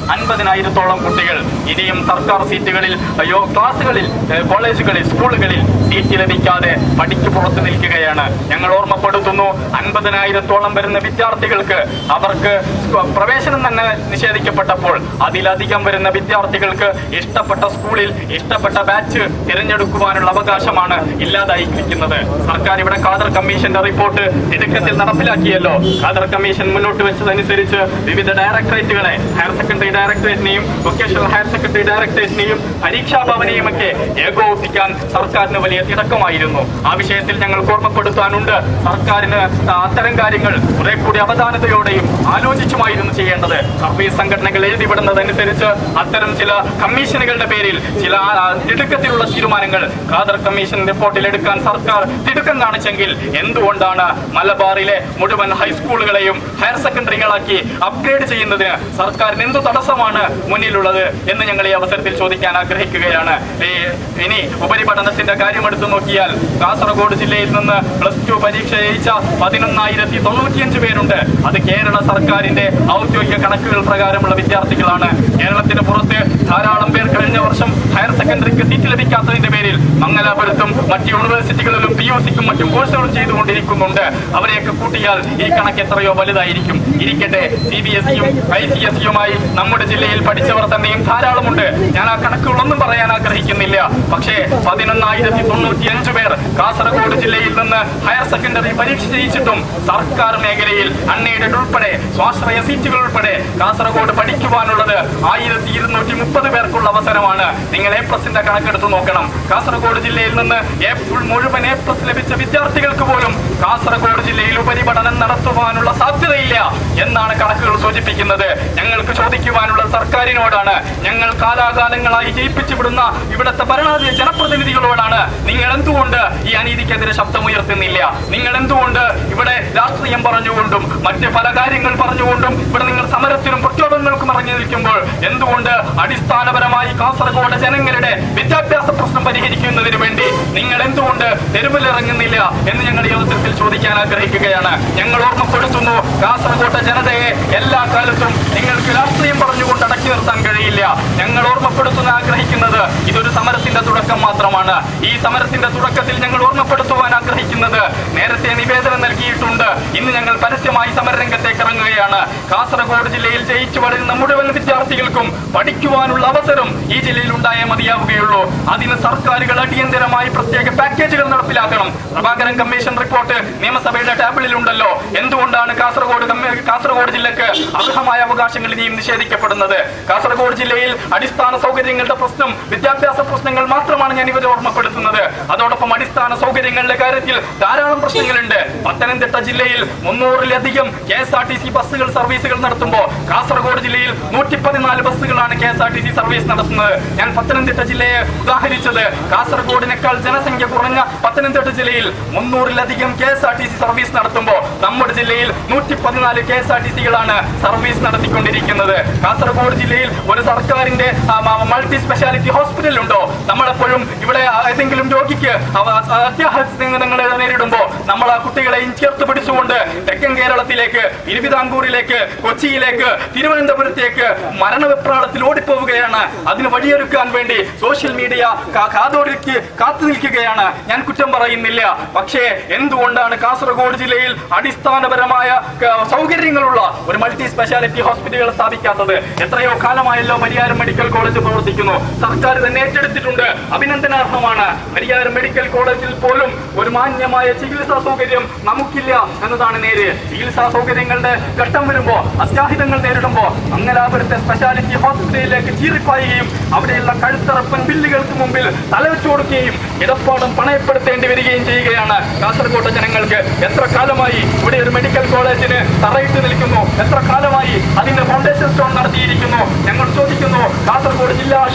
Speaker 7: അൻപതിനായിരത്തോളം കുട്ടികൾ ഇനിയും സർക്കാർ സീറ്റുകളിൽ അയ്യോ ക്ലാസ്സുകളിൽ ഏഹ്, കോളേജുകളിൽ സ്കൂളുകളിൽ സീറ്റ് ലഭിക്കാതെ പടിക്ക് പുറത്ത് നിൽക്കുകയാണ് ഞങ്ങൾ ഓർമ്മപ്പെടുത്തുന്നു അൻപതിനായിരത്തോളം വരുന്ന വിദ്യാർത്ഥികൾക്ക് അവർക്ക് സ്കൂ- പ്രവേശനം തന്നെ നിഷേധിക്കപ്പെട്ടപ്പോൾ അതിലധികം വരുന്ന വിദ്യാർത്ഥികൾക്ക് ഇഷ്ടപ്പെട്ട സ്കൂളിൽ ഇഷ്ടപ്പെട്ട ബാച്ച് തിരഞ്ഞെടുക്കുവാനുള്ള അവകാശമാണ് ഇല്ലാതായിരിക്കുന്നത് സർക്കാർ ഇവിടെ ഖാദർ കമ്മീഷന്റെ റിപ്പോർട്ട് തിടുക്കത്തിൽ നടപ്പിലാക്കിയല്ലോ ഖാദർ കമ്മീഷൻ മുന്നോട്ട് വെച്ചതനുസരിച്ച് വിവിധ ഡയറക്ടറേറ്റുകളെ ഹയർ സെക്കൻഡറി ഡയറക്ടറേറ്റിനെയും വൊക്കേഷണൽ ഹയർ സെക്കൻഡറി ഡയറക്ടറേറ്റിനെയും പരീക്ഷാ ഭവനെയും ഒക്കെ ഏകോപിപ്പിക്കാൻ സർക്കാരിന് വലിയ തിടക്കമായിരുന്നു ആ വിഷയത്തിൽ ഞങ്ങൾക്ക് ഓർമ്മപ്പെടുത്താനുണ്ട് സർക്കാരിന് അത്തരം കാര്യങ്ങൾ കുറെ കൂടി അവധാനതയോടെയും ആലോചിച്ചുമായിരുന്നു ചെയ്യേണ്ടത് സർവീസ് സംഘടനകൾ എഴുതിവിടുന്നതനുസരിച്ച് അത്തരം ചില കമ്മീഷനുകളുടെ പേരിൽ ചില ആ, തിടുക്കത്തിലുള്ള തീരുമാനങ്ങൾ ഖാദർ കമ്മീഷൻ റിപ്പോർട്ടിൽ എടുക്കാൻ സർക്കാർ തിടുക്കം കാണിച്ചെങ്കിൽ എന്തുകൊണ്ടാണ് മലബാറിലെ മുഴുവൻ ഹൈസ്കൂളുകളെയും ഹയർ സെക്കൻഡറികളാക്കി അപ്ഗ്രേഡ് ചെയ്യുന്നതിന് സർക്കാരിന് എന്തു തടസ്സമാണ് മുന്നിലുള്ളത് എന്ന് ഞങ്ങൾ ഈ അവസരത്തിൽ ചോദിക്കാൻ ആഗ്രഹിക്കുകയാണ് ഈ ഇനി ഉപരിപഠനത്തിന്റെ കാര്യം എടുത്തു നോക്കിയാൽ കാസർഗോഡ് ജില്ലയിൽ നിന്ന് പ്ലസ് ടു പരീക്ഷ ജയിച്ച പതിനൊന്നായിരത്തി തൊണ്ണൂറ്റിയഞ്ച് പേരുണ്ട് അത് കേരള സർക്കാരിന്റെ ഔദ്യോഗിക കണക്കുകൾ പ്രകാരമുള്ള വിദ്യാർത്ഥികളാണ് കേരളത്തിന് പുറത്ത് ധാരാളം പേർ കഴിഞ്ഞ വർഷം ഹയർ സെക്കൻഡറിക്ക് സീറ്റ് ലഭിക്കാത്തതിന്റെ പേരിൽ മംഗലാപുരത്തും മറ്റ് യൂണിവേഴ്സിറ്റികളിലും പി യു സിക്കും മറ്റും കോഴ്സുകൾ ചെയ്തുകൊണ്ടിരിക്കുന്നുണ്ട് അവരെയൊക്കെ കൂട്ടിയാൽ ഈ കണക്ക് എത്രയോ വലുതായിരിക്കും ഇരിക്കട്ടെ സി ബി എസ് ഇയും ഐ സി എസ് ഇയുമായി നമ്മുടെ ജില്ലയിൽ പഠിച്ചവർ തന്നെയും ധാരാളമുണ്ട് ഞാൻ ആ കണക്കുകളൊന്നും പറയാൻ ആഗ്രഹിക്കുന്നില്ല പക്ഷേ പതിനൊന്നായിരത്തി തൊണ്ണൂറ്റി അഞ്ച് പേർ കാസർഗോഡ് ജില്ലയിൽ നിന്ന് ഹയർ സെക്കൻഡറി പരീക്ഷ ജയിച്ചിട്ടും സർക്കാർ മേഖലയിൽ അൺഎയ്ഡഡ് ഉൾപ്പെടെ സ്വാശ്രയ സീറ്റുകൾ ഉൾപ്പെടെ കാസർഗോഡ് പഠിക്കുവാനുള്ളത് ആയിരത്തി ഇരുന്നൂറ്റി മുപ്പത് പേർക്കുള്ള അവസരമാണ് നിങ്ങൾ എ പ്ലസിന്റെ കണക്കെടുത്ത് നോക്കണം കാസർഗോഡ് ജില്ലയിൽ നിന്ന് എ ഫുൾ മുഴുവൻ എ പ്ലസ് ലഭിച്ച വിദ്യാർത്ഥികൾക്ക് പോലും കാസർഗോഡ് ജില്ലയിൽ ഉപരിപഠനം നടത്തുവാനുള്ള സാധ്യതയില്ല എന്നാണ് കണക്കുകൾ സൂചിപ്പിക്കുന്നത് ഞങ്ങൾക്ക് ചോദിക്കുവാനുള്ള സർക്കാരിനോടാണ് ഞങ്ങൾ കാലാകാലങ്ങളായി ജയിപ്പിച്ചു വിടുന്ന ഇവിടുത്തെ ഭരണാധിക ജനപ്രതിനിധികളോടാണ് നിങ്ങൾ എന്തുകൊണ്ട് ഈ അനീതിക്കെതിരെ ശബ്ദമുയർത്തുന്നില്ല നിങ്ങൾ എന്തുകൊണ്ട് ഇവിടെ രാഷ്ട്രീയം പറഞ്ഞുകൊണ്ടും മറ്റ് പല കാര്യങ്ങൾ പറഞ്ഞുകൊണ്ടും ഇവിടെ നിങ്ങൾ സമരത്തിനും പ്രക്ഷോഭങ്ങൾക്കും ഇറങ്ങി നിൽക്കുമ്പോൾ എന്തുകൊണ്ട് അടിസ്ഥാനപരമായി കാസർഗോഡ് ജനങ്ങളുടെ വിദ്യാഭ്യാസ പ്രശ്നം പരിഹരിക്കുന്നതിന് വേണ്ടി നിങ്ങൾ എന്തുകൊണ്ട് തെരുവിലിറങ്ങുന്നില്ല എന്ന് ഞങ്ങൾ ഈ അവസരത്തിൽ ചോദിക്കാൻ ആഗ്രഹിക്കുകയാണ് ഞങ്ങൾ ഓർമ്മപ്പെടുത്തുന്നു കാസർഗോഡ് ജനതയെ എല്ലാ കാലത്തും നിങ്ങൾക്ക് രാഷ്ട്രീയം പറഞ്ഞുകൊണ്ട് അടക്കി നിർത്താൻ കഴിയില്ല ഞങ്ങൾ ഓർമ്മപ്പെടുത്തുന്ന ആഗ്രഹിക്കുന്നത് ഇതൊരു സമരത്തിന്റെ തുടക്കം മാത്രമാണ് ഈ സമരത്തിന്റെ തുടക്കത്തിൽ ഞങ്ങൾ ഓർമ്മപ്പെടുത്തുവാൻ ആഗ്രഹിക്കുന്നത് നേരത്തെ നിവേദനം നൽകിയിട്ടുണ്ട് ഇന്ന് ഞങ്ങൾ പരസ്യമായി സമരരംഗത്തേക്ക് ഇറങ്ങുകയാണ് കാസർഗോഡ് ജില്ലയിൽ ജയിച്ചു വളരുന്ന മുഴുവൻ വിദ്യാർത്ഥികൾക്കും പഠിക്കുവാനുള്ള അവസരം ഈ ജില്ലയിൽ ഉണ്ടായേ മതിയാവുകയുള്ളൂ അതിന് സർക്കാരുകൾ അടിയന്തരമായി പ്രത്യേക പാക്കേജുകൾ നടപ്പിലാക്കണം പ്രഭാകരൻ കമ്മീഷൻ റിപ്പോർട്ട് നിയമസഭയുടെ ടാബിളിൽ ഉണ്ടല്ലോ എന്തുകൊണ്ടാണ് കാസർഗോഡ് കമ്മ- കാസർഗോഡ് ജില്ലക്ക് അർഹമായ അവകാശങ്ങൾ ഇനിയും നിഷേധിക്കപ്പെടുന്നത് കാസർഗോഡ് ജില്ലയിൽ അടിസ്ഥാന സൗകര്യങ്ങളുടെ പ്രശ്നം വിദ്യാഭ്യാസ പ്രശ്നങ്ങൾ മാത്രമാണ് ഞാൻ ഇവരെ ഓർമ്മപ്പെടുത്തുന്നത് അതോടൊപ്പം അടിസ്ഥാന സൗകര്യങ്ങളുടെ കാര്യത്തിൽ ധാരാളം പ്രശ്നങ്ങളുണ്ട് പത്തനംതിട്ട ജില്ലയിൽ മുന്നൂറിലധികം K S R T C ബസ്സുകൾ സർവീസുകൾ നടത്തുമ്പോൾ കാസർഗോഡ് ജില്ലയിൽ നൂറ്റി പതിനാല് ബസ്സുകളാണ് K S R T C service നടത്തുന്നത് ഞാൻ പത്തനംതിട്ട ജില്ലയെ ഉദാഹരിച്ചത് കാസർഗോഡിനേക്കാൾ ജനസംഖ്യ കുറഞ്ഞ പത്തനംതിട്ട ജില്ലയിൽ മുന്നൂറിലധികം K S R T C service നടത്തുമ്പോൾ നമ്മുടെ ജില്ലയിൽ നൂറ്റി പതിനാല് കെ എസ് ആർ ടി സികളാണ് സർവീസ് നടത്തിക്കൊണ്ടിരിക്കുന്നത് കാസർഗോഡ് ജില്ലയിൽ ഒരു സർക്കാരിന്റെ ആ, മ- മൾട്ടി സ്പെഷ്യാലിറ്റി ഹോസ്പിറ്റൽ ഉണ്ടോ നമ്മളെപ്പോഴും ഇവിടെ ആ, ഏതെങ്കിലും രോഗിക്ക് അവ- അത്യാഹിതങ്ങൾ നേരിടുമ്പോൾ നമ്മൾ ആ കുട്ടികളെയും ചേർത്ത് പിടിച്ചുകൊണ്ട് തെക്കൻ കേരളത്തിലേക്ക് തിരുവിതാംകൂറിലേക്ക് കൊച്ചിയിലേക്ക് തിരുവനന്തപുരത്തേക്ക് മരണവെപ്രാളത്തിൽ ഓടിപ്പോവുകയാണ് അതിന് വഴിയൊരുക്കാൻ വേണ്ടി സോഷ്യൽ മീഡിയ കാ- കാതോടിക്ക് കാത്തു നിൽക്കുകയാണ് ഞാൻ കുറ്റം പറയുന്നില്ല പക്ഷേ എന്തുകൊണ്ടാണ് കാസർഗോഡ് ജില്ലയിൽ അടിസ്ഥാനപരമായ ക- സൗകര്യങ്ങളുള്ള ഒരു മൾട്ടി സ്പെഷ്യാലിറ്റി ഹോസ്പിറ്റലുകൾ സ്ഥാപിക്കാത്തത് എത്രയോ കാലമായല്ലോ പരിയാരം മെഡിക്കൽ കോളേജ് പ്രവർത്തിക്കുന്നു സർക്കാർ തന്നെ ഏറ്റെടുത്തിട്ടുണ്ട് അഭിനന്ദനാർഹമാണ് പരിയാരം മെഡിക്കൽ കോളേജിൽ പോലും ഒരു മാന്യമായ ചികിത്സാ സൗകര്യം നമുക്കില്ല എന്നതാണ് നേര് ചികിത്സാ സൗകര്യങ്ങളുടെ ഘട്ടം വരുമ്പോ അത്യാഹിതങ്ങൾ നേരിടുമ്പോ മംഗലാപുരത്തെ സ്പെഷ്യാലിറ്റി ഹോസ്പിറ്റലിലേക്ക് ചീറിപ്പായുകയും അവിടെയുള്ള കഴുത്തറപ്പൻ ബില്ലുകൾക്ക് മുമ്പിൽ തലവെച്ചു കൊടുക്കുകയും ഇടപ്പാടം പണയപ്പെടുത്തേണ്ടി വരികയും ചെയ്യുകയാണ് കാസർഗോഡ് ജനങ്ങൾക്ക് എത്ര കാലമായി ഇവിടെ ഒരു മെഡിക്കൽ കോളേജിന് തറയിട്ട് നിൽക്കുന്നു എത്ര കാലമായി അതിന്റെ ഫൗണ്ടേഷൻ സ്റ്റോൺ നടത്തിയിരിക്കുന്നു ഞങ്ങൾ ചോദിക്കുന്നു കാസർഗോഡ് ജില്ലാ ആശുപത്രിയിൽ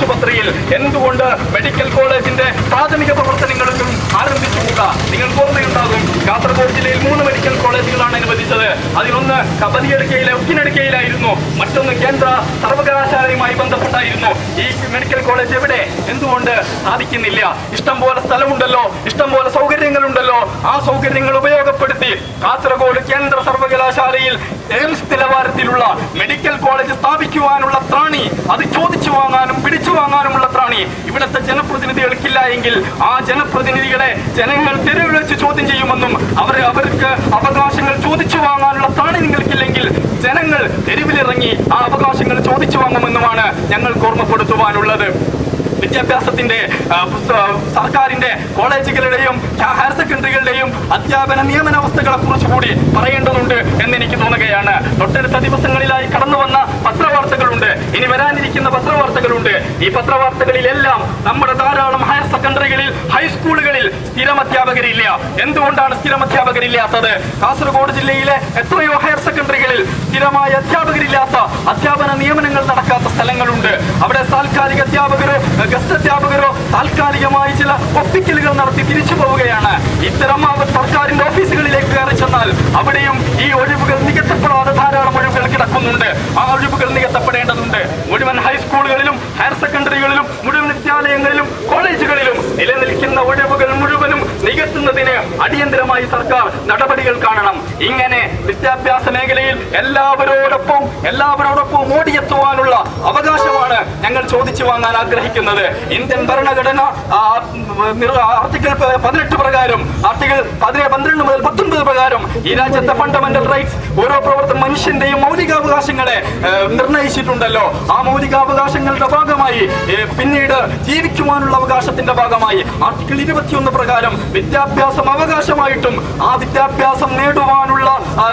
Speaker 7: എന്തുകൊണ്ട് മെഡിക്കൽ കോളേജിന്റെ പ്രാഥമിക പ്രവർത്തനങ്ങളിലും ആരംഭിച്ചുകൂടാ നിങ്ങൾക്ക് ഓർമ്മയുണ്ടാകും കാസർഗോഡ് ജില്ലയിൽ മൂന്ന് മെഡിക്കൽ കോളേജുകളാണ് അനുവദിച്ചത് അതിലൊന്ന് കബദിയടുക്കയിലെ ഉക്കിനടുക്കയിലായിരുന്നു മറ്റൊന്ന് കേന്ദ്ര സർവകലാശാലയുമായി ബന്ധപ്പെട്ടായിരുന്നു ഈ മെഡിക്കൽ കോളേജ് എവിടെ എന്തുകൊണ്ട് സാധിക്കുന്നില്ല ഇഷ്ടം പോലെ സ്ഥലമുണ്ടല്ലോ ഇഷ്ടം പോലെ സൗകര്യങ്ങളുണ്ടല്ലോ ആ സൗകര്യങ്ങൾ ഉപയോഗപ്പെടുത്തി കാസർഗോഡ് കേന്ദ്ര സർവകലാശാലയിൽ എയിംസ് നിലവാരത്തിലുള്ള മെഡിക്കൽ കോളേജ് സ്ഥാപിക്കുവാനുള്ള ത്രാണി അത് ചോദിച്ചു വാങ്ങാനും പിടിച്ചു വാങ്ങാനുമുള്ള ത്രാണി ഇവിടുത്തെ ജനപ്രതിനിധികൾക്കില്ല എങ്കിൽ ആ ജനപ്രതിനിധികളെ ജനങ്ങൾ തെരുവിൽ വെച്ച് ചോദ്യം ചെയ്യുമെന്നും അവർ അവർക്ക് അവകാശങ്ങൾ ചോദിച്ചു വാങ്ങാനുള്ള ത്രാണി നിങ്ങൾക്കില്ലെങ്കിൽ ജനങ്ങൾ തെരുവിലിറങ്ങി ആ അവകാശങ്ങൾ ചോദിച്ചു വാങ്ങുമെന്നുമാണ് ഞങ്ങൾക്ക് ഓർമ്മപ്പെടുത്തുവാനുള്ളത് വിദ്യാഭ്യാസത്തിന്റെ ആ, സ- സർക്കാരിന്റെ കോളേജുകളുടെയും ഹയർ സെക്കൻഡറികളുടെയും അധ്യാപന നിയമനാവസ്ഥകളെ കുറിച്ച് കൂടി പറയേണ്ടതുണ്ട് എന്ന് എനിക്ക് തോന്നുകയാണ് തൊട്ടടുത്ത ദിവസങ്ങളിലായി കടന്നു വന്ന പത്രവാർത്തകളുണ്ട് ഇനി വരാനിരിക്കുന്ന പത്രവാർത്തകളുണ്ട് ഈ പത്രവാർത്തകളിലെല്ലാം നമ്മുടെ ധാരാളം ഹയർ സെക്കൻഡറികളിൽ ഹൈസ്കൂളുകളിൽ സ്ഥിരം അധ്യാപകരില്ല എന്തുകൊണ്ടാണ് സ്ഥിരം അധ്യാപകരില്ലാത്തത് കാസർഗോഡ് ജില്ലയിലെ എത്രയോ ഹയർ സെക്കൻഡറികളിൽ സ്ഥിരമായ അധ്യാപകരില്ലാത്ത അധ്യാപന നിയമനങ്ങൾ നടക്കാത്ത സ്ഥലങ്ങളുണ്ട് അവിടെ താൽക്കാലിക അധ്യാപകരോ ഗസ്റ്റ് അധ്യാപകരോ താൽക്കാലികമായി ചില ഒപ്പിക്കലുകൾ നടത്തി തിരിച്ചു പോവുകയാണ് ഇത്തരം അവർ സർക്കാരിന്റെ ഓഫീസുകളിലേക്ക് കയറി ചെന്നാൽ അവിടെയും ഈ ഒഴിവുകൾ നികത്തപ്പെടാതെ ധാരാളം ഒഴിവുകൾ കിടക്കുന്നുണ്ട് ആ ഒഴിവുകൾ നികത്തപ്പെടേണ്ടതുണ്ട് മുഴുവൻ ഹൈസ്കൂളുകളിലും ഹയർ സെക്കൻഡറികളിലും മുഴുവൻ വിദ്യാലയങ്ങളിലും കോളേജുകളിലും നിലനിൽക്കുന്ന ഒഴിവുകൾ മുഴുവനും നികത്തുന്നതിന് അടിയന്തരമായി സർക്കാർ നടപടികൾ കാണണം ഇങ്ങനെ വിദ്യാഭ്യാസ മേഖലയിൽ എല്ലാവരോടൊപ്പം എല്ലാവരോടൊപ്പം ഓടിയെത്തുവാനുള്ള അവകാശമാണ് ഞങ്ങൾ ചോദിച്ചു വാങ്ങാൻ ആഗ്രഹിക്കുന്നത് ഇന്ത്യൻ ഭരണഘടന ആ, നിർ- ആർട്ടിക്കിൾ പ- പതിനെട്ട് പ്രകാരം ആർട്ടിക്കിൾ പതിനേഴ് പന്ത്രണ്ട് മുതൽ പത്തൊൻപത് പ്രകാരം ഈ രാജ്യത്തെ ഫണ്ടമെന്റൽ റൈറ്റ്സ് ഓരോ പ്രവർത്തന മനുഷ്യന്റെയും മൗലികാവകാശങ്ങളെ ഏ, നിർണയിച്ചിട്ടുണ്ടല്ലോ ആ മൗലികാവകാശങ്ങളുടെ ഭാഗമായി ഏ, പിന്നീട് ജീവിക്കുവാനുള്ള അവകാശത്തിന്റെ ഭാഗമായി ആർട്ടിക്കിൾ ഇരുപത്തിയൊന്ന് പ്രകാരം വിദ്യാഭ്യാസം അവകാശമായിട്ടും ആ വിദ്യാഭ്യാസം നേടുവാനുള്ള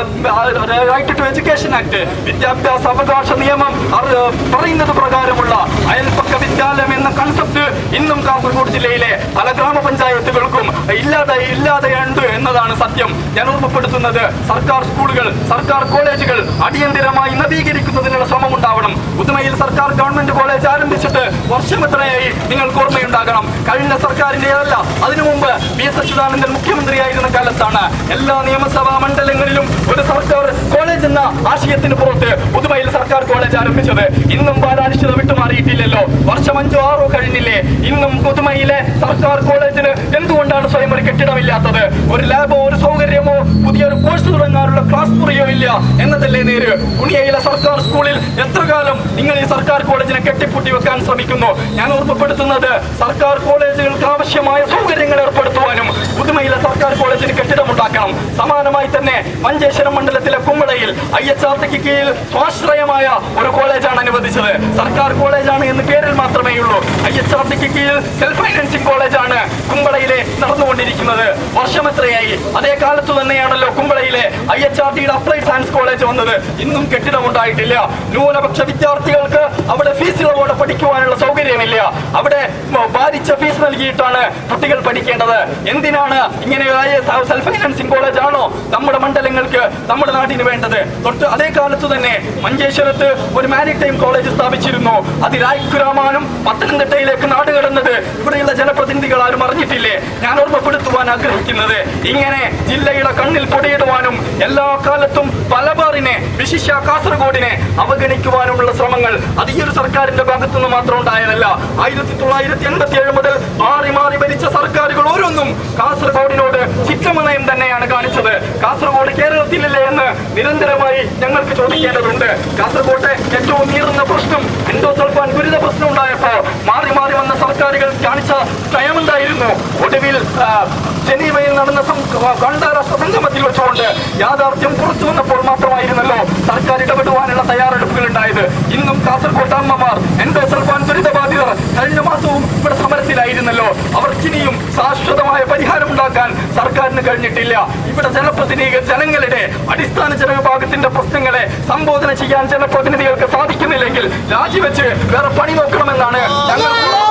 Speaker 7: റൈറ്റ് ടു എഡ്യൂക്കേഷൻ ആക്ട് വിദ്യാഭ്യാസ അവകാശ നിയമം അത് പറയുന്നത് പ്രകാരമുള്ള അയൽപ്പക്ക വിദ്യാലയം എന്ന കൺസെപ്റ്റ് ഇന്നും കാസർഗോഡ് ജില്ലയിലെ പല ഗ്രാമപഞ്ചായത്തുകൾക്കും ഇല്ലാതെ ഇല്ലാതെയുണ്ട് എന്നതാണ് സത്യം ഞാൻ ഓർമ്മപ്പെടുത്തുന്നത് സർക്കാർ സ്കൂളുകൾ സർക്കാർ കോളേജുകൾ അടിയന്തിരമായി നവീകരിക്കുന്നതിനുള്ള ശ്രമം ഉണ്ടാവണം പുതുമയിൽ സർക്കാർ ഗവൺമെന്റ് കോളേജ് ആരംഭിച്ചിട്ട് വർഷം എത്രയായി നിങ്ങൾക്ക് ഓർമ്മയുണ്ടാകണം കഴിഞ്ഞ സർക്കാരിന്റെ അല്ല അതിനു മുമ്പ് വി എസ് അച്യുതാനന്ദൻ മുഖ്യമന്ത്രിയായിരുന്ന കാലത്താണ് എല്ലാ നിയമസഭാ മണ്ഡലങ്ങളിലും ഒരു സർക്കാർ കോളേജ് എന്ന ആശയത്തിന് പുറത്ത് പുതുമയിൽ സർക്കാർ കോളേജ് ആരംഭിച്ചത് ഇന്നും ബാലാനിശ്ചിത വിട്ടുമാറിയിട്ടില്ലല്ലോ വർഷം അഞ്ചോ ആറോ കഴിഞ്ഞില്ലേ ഇന്നും പുതുമയിലെ സർക്കാർ കോളേജിന് എന്തുകൊണ്ടാണ് സ്വയം ഒരു കെട്ടിടമില്ലാത്തത് ഒരു ലാബോ ഒരു സൗകര്യമോ പുതിയൊരു കോഴ്സ് തുടങ്ങാനുള്ള ക്ലാസ് മുറിയോ ഇല്ല എന്നതല്ലേ നേര് കുണിയയിലെ സർക്കാർ സ്കൂളിൽ എത്ര കാലം നിങ്ങൾ ഈ സർക്കാർ കോളേജിനെ കെട്ടിപ്പൂട്ടി വെക്കാൻ ശ്രമിക്കുന്നു ഞാൻ ഓർമ്മപ്പെടുത്തുന്നത് സർക്കാർ കോളേജുകൾക്ക് ആവശ്യമായ സൗകര്യങ്ങൾ ഏർപ്പെടുത്തുവാനും പുതുമയിലെ സർക്കാർ കോളേജിന് കെട്ടിടമുണ്ടാക്കണം സമാനമായി തന്നെ മഞ്ചേശ്വരം മണ്ഡലത്തിലെ കുമ്പളയിൽ ഐ എച്ച് ആർ ടിക്ക് കീഴിൽ സ്വാശ്രയമായ ഒരു കോളേജാണ് അനുവദിച്ചത് സർക്കാർ കോളേജാണ് എന്ന് പേരിൽ മാത്രമേ ഉള്ളൂ ഐ എച്ച് ആർ ടിക്ക് കീഴിൽ സെൽഫ് ഫൈനാൻസിംഗ് കോളേജാണ് കുമ്പളയിലെ നടന്നുകൊണ്ടിരിക്കുന്നത് വർഷം എത്രയായി അതേ കാലത്തു തന്നെയാണല്ലോ കുമ്പളയിലെ ഐ എച്ച് ആർ ടിയുടെ അപ്ലൈഡ് സയൻസ് കോളേജ് വന്നത് ഇന്നും കെട്ടിടമുണ്ടായിട്ടില്ല ന്യൂനപക്ഷ വിദ്യാർത്ഥികൾക്ക് അവിടെ ഫീസ് ഇളവോടെ പഠിക്കുവാനുള്ള സൗകര്യമില്ല അവിടെ മ- ഭാരിച്ച ഫീസ് നൽകിയിട്ടാണ് കുട്ടികൾ പഠിക്കേണ്ടത് എന്തിനാണ് ഇങ്ങനെ സെൽഫ് ഫൈനാൻസിംഗ് കോളേജ് ആണോ നമ്മുടെ മണ്ഡലങ്ങൾക്ക് നമ്മുടെ നാടിന് വേണ്ടത് തൊട്ട് അതേ കാലത്ത് തന്നെ മഞ്ചേശ്വരത്ത് ഒരു മാരിടൈം കോളേജ് സ്ഥാപിച്ചിരുന്നു അത് രായ്ക്കുരാമാനും പത്തനംതിട്ടയിലേക്ക് നാട് കടന്നത് ഇവിടെയുള്ള ജനപ്രതിനിധികൾ ആരും അറിഞ്ഞിട്ടില്ലേ ഞാൻ ഓർമ്മപ്പെടുത്തുവാൻ ആഗ്രഹിക്കുന്നത് ഇങ്ങനെ ജില്ലയുടെ കണ്ണിൽ പൊടിയിടുവാനും എല്ലാ കാലത്തും പലബാറിനെ വിശിഷ്യ കാസർഗോഡിനെ അവഗണിക്കുവാനുമുള്ള ശ്രമങ്ങൾ അത് ഈ ഒരു സർക്കാരിന്റെ ഭാഗത്തുനിന്ന് മാത്രം ഉണ്ടായതല്ല ആയിരത്തി തൊള്ളായിരത്തി എൺപത്തി ഏഴ് മുതൽ മാറി മാറി ഭരിച്ച സർക്കാരുകൾ ഓരോന്നും കാസർഗോഡിനോട് ചിത്രമനയം തന്നെയാണ് കാണിച്ചത് കാസർഗോഡ് കേരളത്തിലില്ലേ എന്ന് നിരന്തരമായി ഞങ്ങൾക്ക് ചോദിക്കേണ്ടതുണ്ട് കാസർഗോട്ടെ ഏറ്റവും നീറുന്ന പ്രശ്നം എൻഡോസൾഫാൻ ഗുരുത പ്രശ്നം ഉണ്ടായപ്പോ മാറി മാറി വന്ന സർക്കാരുകൾ കാണിച്ച നയമുണ്ടായിരുന്നു ഒടുവിൽ ആ, ജനീവയിൽ നടന്ന സം- അന്താരാഷ്ട്ര സംഗമത്തിൽ വെച്ചുകൊണ്ട് യാഥാർത്ഥ്യം പുറത്തു വന്നപ്പോൾ മാത്രമായിരുന്നല്ലോ സർക്കാർ ഇടപെടുവാനുള്ള തയ്യാറെടുപ്പുകൾ ഉണ്ടായത് ഇന്നും കാസർഗോഡ് അമ്മമാർ എൻഡോസൾഫാൻ ദുരിതബാധിതർ കഴിഞ്ഞ മാസവും ഇവിടെ സമരത്തിലായിരുന്നല്ലോ അവർക്കിനിയും ശാശ്വതമായ പരിഹാരം ഉണ്ടാക്കാൻ സർക്കാരിന് കഴിഞ്ഞിട്ടില്ല ഇവിടെ ജനപ്രതിനിധികൾ ജനങ്ങളുടെ അടിസ്ഥാന ജനവിഭാഗത്തിന്റെ പ്രശ്നങ്ങളെ സംബോധന ചെയ്യാൻ ജനപ്രതിനിധികൾക്ക് സാധിക്കുന്നില്ലെങ്കിൽ രാജിവെച്ച് വേറെ പണി നോക്കണമെന്നാണ് ഞങ്ങൾ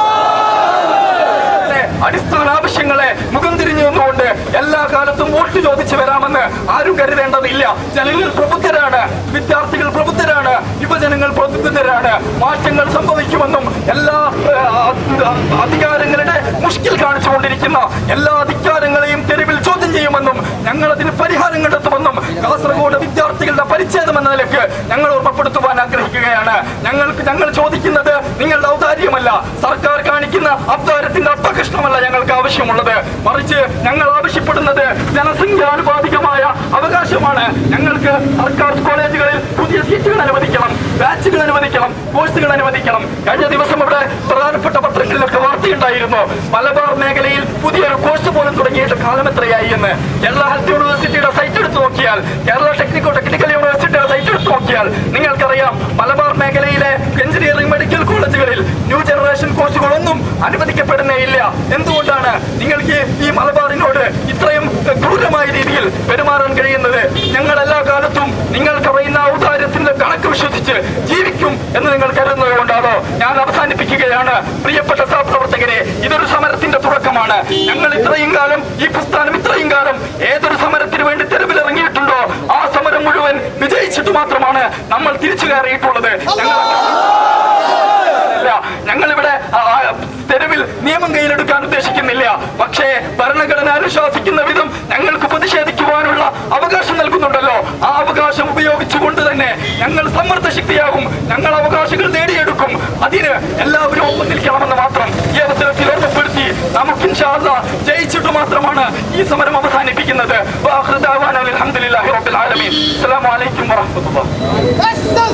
Speaker 7: അടിസ്ഥാന ആവശ്യങ്ങളെ മുഖം തിരിഞ്ഞു നിന്നുകൊണ്ട് എല്ലാ കാലത്തും വോട്ട് ചോദിച്ചു വരാമെന്ന് ആരും കരുതേണ്ടതില്ല ജനങ്ങൾ പ്രബുദ്ധരാണ് വിദ്യാർത്ഥികൾ പ്രബുദ്ധരാണ് യുവജനങ്ങൾ പ്രബുദ്ധരാണ് മാറ്റങ്ങൾ സംഭവിക്കുമെന്നും എല്ലാ ഏഹ്, അ- അധികാരങ്ങളുടെ മുഷ്കിൽ കാണിച്ചുകൊണ്ടിരിക്കുന്ന എല്ലാ അധികാരങ്ങളെയും തെരുവിൽ ചോദ്യം ചെയ്യുമെന്നും ഞങ്ങൾ അതിന് പരിഹാരം കണ്ടെത്തുമെന്നും കാസർഗോഡ് വിദ്യാർത്ഥികളുടെ പരിച്ഛേദം എന്ന നിലയ്ക്ക് ഞങ്ങൾ ഓർമ്മപ്പെടുത്തുവാൻ ആഗ്രഹിക്കുകയാണ് ഞങ്ങൾക്ക് ഞങ്ങൾ ചോദിക്കുന്നത് നിങ്ങളുടെ ഔദാര്യമല്ല സർക്കാർ കാണിക്കുന്ന അബ്ദാരത്തിന്റെ അപ്പകഷ്ണമല്ല ഞങ്ങൾക്ക് ആവശ്യമുള്ളത് മറിച്ച് ഞങ്ങൾ ആവശ്യപ്പെടുന്നത് ജനസംഖ്യാനുപാതികമായ അവകാശമാണ് ഞങ്ങൾക്ക് സർക്കാർ കോളേജുകളിൽ പുതിയ സീറ്റുകൾ അനുവദിക്കണം ബാച്ചുകൾ അനുവദിക്കണം കോഴ്സുകൾ അനുവദിക്കണം കഴിഞ്ഞ ദിവസം ഇവിടെ പ്രധാനപ്പെട്ട പത്രങ്ങളിലൊക്കെ വാർത്തയുണ്ടായിരുന്നു മലബാർ മേഖലയിൽ പുതിയൊരു കോഴ്സ് പോലും തുടങ്ങിയിട്ട് കാലം എത്രയായി എന്ന് കേരള ഹെൽത്ത് യൂണിവേഴ്സിറ്റിയുടെ സൈറ്റ് എടുത്ത് നോക്കിയാൽ കേരള ടെക്നിക്കോ ടെക്നിക്കൽ യൂണിവേഴ്സിറ്റിയുടെ സൈറ്റ് എടുത്ത് നോക്കിയാൽ നിങ്ങൾക്കറിയാം മലബാർ മേഖലയിലെ എഞ്ചിനീയറിംഗ് മെഡിക്കൽ കോളേജുകളിൽ ന്യൂ ജനറേഷൻ കോഴ്സുകളൊന്നും അനുവദിക്കപ്പെടുന്നേ ഇല്ല എന്തുകൊണ്ടാണ് നിങ്ങൾക്ക് ഈ മലബാറിനോട് ഇത്രയും എഹ്, ക്രൂരമായ രീതിയിൽ പെരുമാറാൻ കഴിയുന്നത് ഞങ്ങൾ എല്ലാ കാലത്തും നിങ്ങൾ പറയുന്ന ഔദാര്യത്തിന്റെ കണക്ക് വിശ്വസിച്ച് ജീവിക്കും എന്ന് നിങ്ങൾ കരുതുന്നത് കൊണ്ടാണോ ഞാൻ അവസാനിപ്പിക്കുകയാണ് പ്രിയപ്പെട്ട സഹപ്രവർത്തകരെ ഇതൊരു സമരത്തിന്റെ തുടക്കമാണ് ഞങ്ങൾ ഇത്രയും കാലം ഈ പ്രസ്ഥാനം ഇത്രയും കാലം ഏതൊരു സമരത്തിന് വേണ്ടി തെരുവിലിറങ്ങിയിട്ടുണ്ടോ ആ സമരം മുഴുവൻ വിജയിച്ചിട്ട് മാത്രമാണ് നമ്മൾ തിരിച്ചു കയറിയിട്ടുള്ളത് ഞങ്ങൾ ഇല്ല ഞങ്ങളിവിടെ ആ, ആ, തെരുവിൽ നിയമം കയ്യിലെടുക്കാൻ ഉദ്ദേശിക്കുന്നില്ല പക്ഷേ ഭരണഘടന അനുശാസിക്കുന്ന വിധം ഞങ്ങൾക്ക് പ്രതിഷേധിക്കുവാനുള്ള അവകാശം നൽകുന്നുണ്ടല്ലോ ആ അവകാശം ഉപയോഗിച്ചുകൊണ്ട് തന്നെ ഞങ്ങൾ സമ്മർദ്ദ ശക്തിയാകും ഞങ്ങൾ അവകാശങ്ങൾ നേടിയെടുക്കും അതിന് എല്ലാവരും ഒപ്പം നിൽക്കണമെന്ന് മാത്രം ഈ അവസരത്തിൽ ഓർമ്മപ്പെടുത്തി നമുക്ക് ഇൻഷാ അല്ലാ ജയിച്ചിട്ട് മാത്രമാണ് ഈ സമരം അവസാനിപ്പിക്കുന്നത് വാഖിറു ദഅവാനാ അൽഹംദുലില്ലാഹി റബ്ബിൽ ആലമീൻ അസ്സലാമു അലൈക്കും വറഹ്മത്തുള്ളാഹി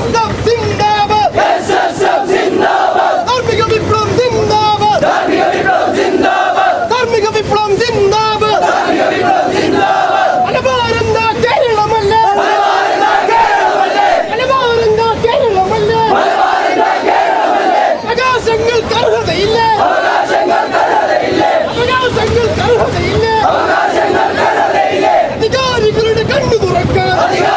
Speaker 3: ധാർമ്മിക വിപ്ലവം സിന്ദാബാദ് ധാർമ്മിക വിപ്ലവം സിന്ദാബാദ് മലബാറെന്ന കേരളമല്ല മലബാറെന്ന കേരളമല്ല അവകാശങ്ങൾക്ക് അർഹതയില്ല അവകാശങ്ങൾക്ക് അർഹതയില്ല അധികാരികളുടെ കണ്ണു തുറക്കാൻ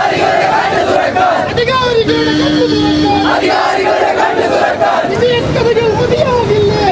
Speaker 3: അധികാരികളുടെ കണ്ണു തുറക്കാൻ വിജയക്കഥകൾ മതിയാകില്ലേ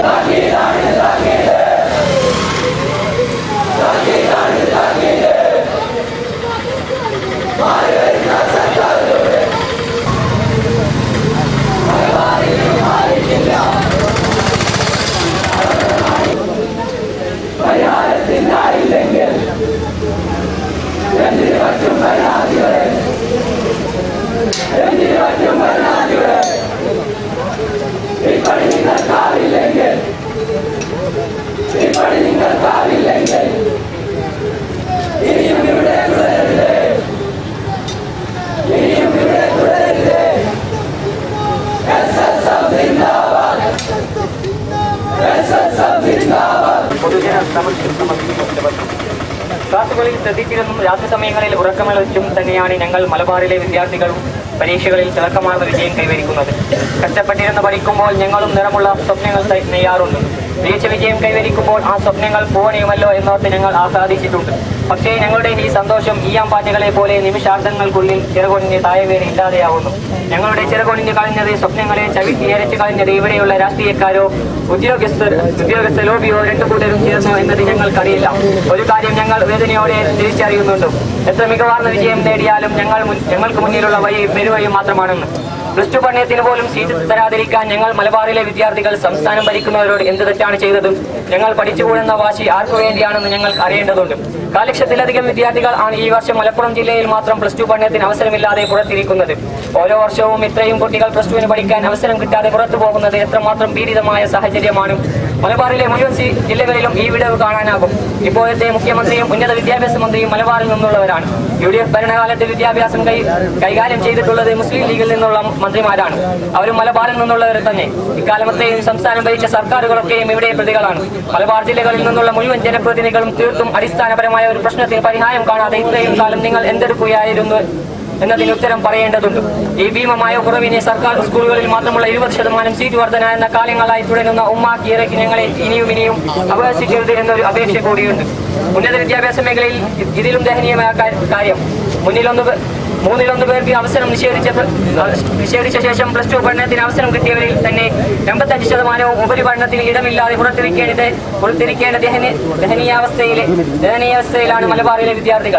Speaker 8: പൊതുജന സമരത്തിന് സമർപ്പിക്കപ്പെട്ട പത്രം ക്ലാസുകളിൽ ശ്രദ്ധിച്ചിരുന്നും രാത്രി സമയങ്ങളിൽ ഉറക്കമിളച്ചും തന്നെയാണ് ഞങ്ങൾ മലബാറിലെ വിദ്യാർത്ഥികളും പരീക്ഷകളിൽ തിളക്കമാർന്ന വിജയം കൈവരിക്കുന്നത് കഷ്ടപ്പെട്ടിരുന്ന് പഠിക്കുമ്പോൾ ഞങ്ങളും നിറമുള്ള സ്വപ്നങ്ങൾ ത- നെയ്യാറുണ്ട് മികച്ച വിജയം കൈവരിക്കുമ്പോൾ ആ സ്വപ്നങ്ങൾ പൂവണിയുമല്ലോ എന്നോർത്ത് ഞങ്ങൾ ആസ്വാദിച്ചിട്ടുണ്ട് പക്ഷേ ഞങ്ങളുടെ ഈ സന്തോഷം ഈയാമ്പാറ്റകളെ പോലെ നിമിഷാർത്ഥങ്ങൾക്കുള്ളിൽ ചിറകൊണിഞ്ഞ് താഴെ വീണ് ഇല്ലാതെയാവുന്നു ഞങ്ങളുടെ ചിറകൊണിഞ്ഞ് കളഞ്ഞത് സ്വപ്നങ്ങളെ ചവിട്ടി അരച്ചു കളഞ്ഞത് ഇവിടെയുള്ള രാഷ്ട്രീയക്കാരോ ഉദ്യോഗസ്ഥർ ഉദ്യോഗസ്ഥ ലോബിയോ രണ്ടു കൂട്ടരും ചേർന്നോ എന്നത് ഞങ്ങൾക്കറിയില്ല ഒരു കാര്യം ഞങ്ങൾ വേദനയോടെ തിരിച്ചറിയുന്നുണ്ട് എത്ര മികവാർന്ന വിജയം നേടിയാലും ഞങ്ങൾ മുൻ- ഞങ്ങൾക്ക് മുന്നിലുള്ള വഴി പെരുവഴി മാത്രമാണെന്ന് പ്ലസ് ടു പഠനത്തിന് പോലും സീറ്റ് തരാതിരിക്കാൻ ഞങ്ങൾ മലബാറിലെ വിദ്യാർത്ഥികൾ സംസ്ഥാനം ഭരിക്കുന്നവരോട് എന്ത് തെറ്റാണ് ചെയ്തത് ഞങ്ങൾ പഠിച്ചുകൂടുന്ന വാശി ആർക്കു വേണ്ടിയാണെന്ന് ഞങ്ങൾക്ക് അറിയേണ്ടതുണ്ട് കാലക്ഷത്തിലധികം വിദ്യാർത്ഥികൾ ആണ് ഈ വർഷം മലപ്പുറം ജില്ലയിൽ മാത്രം പ്ലസ് ടു പഠനത്തിന് അവസരമില്ലാതെ പുറത്തിരിക്കുന്നത് ഓരോ വർഷവും ഇത്രയും കുട്ടികൾ പ്ലസ് ടുവിന് പഠിക്കാൻ അവസരം കിട്ടാതെ പുറത്തു പോകുന്നത് എത്രമാത്രം പീഡിതമായ സാഹചര്യമാണ് മലബാറിലെ മുഴുവൻ സി- ജില്ലകളിലും ഈ വിടവ് കാണാനാകും ഇപ്പോഴത്തെ മുഖ്യമന്ത്രിയും ഉന്നത വിദ്യാഭ്യാസ മന്ത്രിയും മലബാറിൽ നിന്നുള്ളവരാണ് യു ഡി എഫ് ഭരണകാലത്ത് വിദ്യാഭ്യാസം കൈ കൈകാര്യം ചെയ്തിട്ടുള്ളത് മുസ്ലിം ലീഗിൽ നിന്നുള്ള മന്ത്രിമാരാണ് അവരും മലബാറിൽ നിന്നുള്ളവർ തന്നെ ഇക്കാലമത്തെയും സംസ്ഥാനം ഭരിച്ച സർക്കാരുകളൊക്കെയും ഇവിടെ പ്രതികളാണ് മലബാർ ജില്ലകളിൽ നിന്നുള്ള മുഴുവൻ ജനപ്രതിനിധികളും തീർത്തും അടിസ്ഥാനപരമായ ഒരു പ്രശ്നത്തിന് പരിഹാരം കാണാതെ ഇത്രയും കാലം നിങ്ങൾ എന്തെടുക്കുകയായിരുന്നു എന്നതിന് ഉത്തരം പറയേണ്ടതുണ്ട് ഈ ഭീമമായ കുറവിനെ സർക്കാർ സ്കൂളുകളിൽ മാത്രമുള്ള ഇരുപത് ശതമാനം സീറ്റ് വർധന എന്ന കാലങ്ങളായി തുടരുന്ന ഉമ്മാക്കി ഇറക്കി ഞങ്ങളെ ഇനിയും ഇനിയും അവകാശിക്കരുത് എന്നൊരു അപേക്ഷ കൂടിയുണ്ട് ഉന്നത വിദ്യാഭ്യാസ മേഖലയിൽ ഇ- ഇതിലും ദയനീയമായ കാ- കാര്യം മുന്നിലൊന്ന് പേ- മൂന്നിലൊന്ന് പേർക്ക് അവസരം നിഷേധിച്ച പ്ര- നിഷേധിച്ച ശേഷം പ്ലസ് ടു പഠനത്തിന് അവസരം കിട്ടിയവരിൽ തന്നെ എൺപത്തഞ്ച് ശതമാനവും ഉപരിപഠനത്തിന് ഇടമില്ലാതെ പുറത്തിരിക്കേണ്ടത് പുറത്തിരിക്കേണ്ട ദഹന- ദയനീയാവസ്ഥയിലെ ദയനീയാവസ്ഥയിലാണ് മലബാറിലെ വിദ്യാർത്ഥികൾ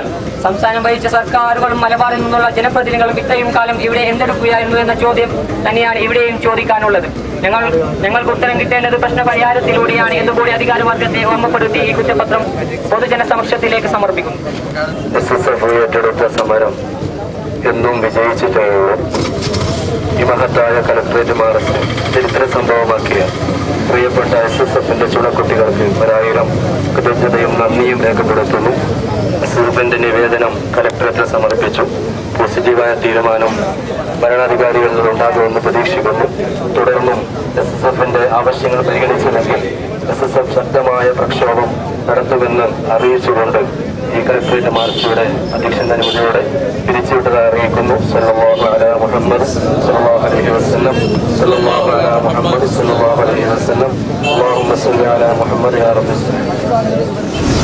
Speaker 8: സംസ്ഥാനം ഭരിച്ച സർക്കാരുകളും മലബാറിൽ നിന്നുള്ള ജനപ്രതിനിധികളും ഇത്രയും കാലം ഇവിടെ എന്തെടുക്കുകയായിരുന്നു എന്ന ചോദ്യം തന്നെയാണ് ഇവിടെയും ചോദിക്കാനുള്ളത് ഞങ്ങൾ ഞങ്ങൾക്ക് ഉത്തരം കിട്ടേണ്ടത് പ്രശ്ന പരിഹാരത്തിലൂടെയാണ് എന്നുകൂടി അധികാരവർഗത്തെ ഓർമ്മപ്പെടുത്തി ഈ കുറ്റപത്രം പൊതുജന സമക്ഷത്തിലേക്ക് സമർപ്പിക്കുന്നു
Speaker 7: എസ് എസ് എഫ് ഏറ്റെടുത്ത സമരം എന്നും വിജയിച്ചിട്ടേ ഉള്ളൂ ഈ മഹത്തായ കലക്ട്രേറ്റ് മാർച്ച് ചരിത്ര സംഭവമാക്കിയ പ്രിയപ്പെട്ട എസ് എസ് എഫിന്റെ ചുണക്കുട്ടികൾക്ക് ഒരായിരം കൃതജ്ഞതയും നന്ദിയും രേഖപ്പെടുത്തുന്നു സൂർബന്റെ നിവേദനം കലക്ടറേറ്റിൽ സമർപ്പിച്ചു പോസിറ്റീവായ തീരുമാനം ഭരണാധികാരികളിൽ നിന്നുണ്ടാകുമെന്ന് പ്രതീക്ഷിക്കുന്നു തുടർന്നും എസ് എസ് എഫിന്റെ ആവശ്യങ്ങൾ പരിഗണിച്ചില്ലെങ്കിൽ എസ് എസ് എഫ് ശക്തമായ പ്രക്ഷോഭം നടത്തുമെന്ന് അറിയിച്ചുകൊണ്ട് ഈ കലക്ട്രേറ്റ് മാർച്ചിയുടെ അധ്യക്ഷന്റെ അനുമതിയോടെ പിരിച്ചുവിട്ടതായി അറിയിക്കുന്നു സല്ലല്ലാഹു അലാ മുഹമ്മദ് സല്ലല്ലാഹു അലൈഹി വസല്ലം സല്ലല്ലാഹു അലാ മുഹമ്മദ് സല്ലല്ലാഹു അലൈഹി വസല്ലം അല്ലാഹുമ്മ സല്ലി അലാ മുഹമ്മദ് യാ റബ്ബി